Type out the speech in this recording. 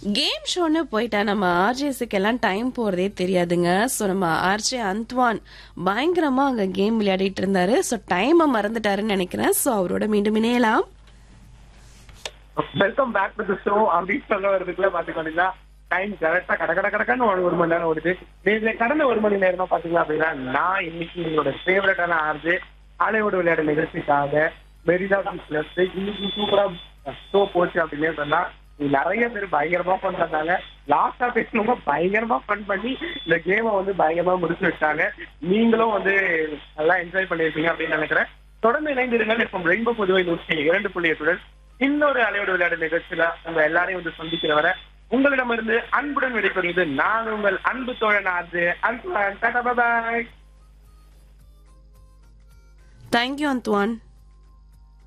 game ஷோன்னு போயிட்டா நம்ம ஆர்ஜேஸுக்கு எல்லாம் டைம் போறதே தெரியாதுங்க ஸோ நம்ம ஆர்ஜே அந்த்வான் பயங்கரமா அங்க கேம் விளையாடிட்டு இருந்தாரு ஸோ டைமை மறந்துட்டாருன்னு நினைக்கிறேன் ஸோ அவரோட மீண்டும் இணையலாம் welcome back to the show அப்படின்னு சொல்ல வரதுக்குள்ள பாத்துக்கோங்களா டைம் கரெக்டா கட கட கடக்கன்னு ஒரு ஒரு மணி நேரம் ஓடுது இதுல கடந்த ஒரு மணி நேரமா பாத்தீங்க அப்படின்னா நான் இன்னைக்கு உங்களோட ஃபேவரட்டான ஆர்ஜு ஆலையோட விளையாட நிகழ்ச்சிக்காக மெரினா பீச்ல இருந்து இன்னைக்கு சூப்பரா ஷோ போச்சு அப்படின்னு சொன்னா நிறைய பேர் பயங்கரமா ஃபன் பண்ணாங்க லாஸ்டா பேசினவங்க பயங்கரமா ஃபன் பண்ணி இந்த கேமை வந்து பயங்கரமா முடிச்சு வச்சாங்க நீங்களும் வந்து நல்லா என்ஜாய் பண்ணிருப்பீங்க அப்படின்னு நினைக்கிறேன் தொடர்ந்து இணைந்திருங்கள் இப்போ ரெயின்போ புதுவை நூற்றி இரண்டு புள்ளி எட்டுடன் இன்னொரு அலையோடு விளையாடு நிகழ்ச்சியில உங்க எல்லாரையும் வந்து சந்திக்கிற வரை உங்களிடமிருந்து அன்புடன் விடைபெறுவது நான் உங்கள் அன்பு தோழன் ஆர்ஜு அன்பு தேங்க்யூ அந்த்வான்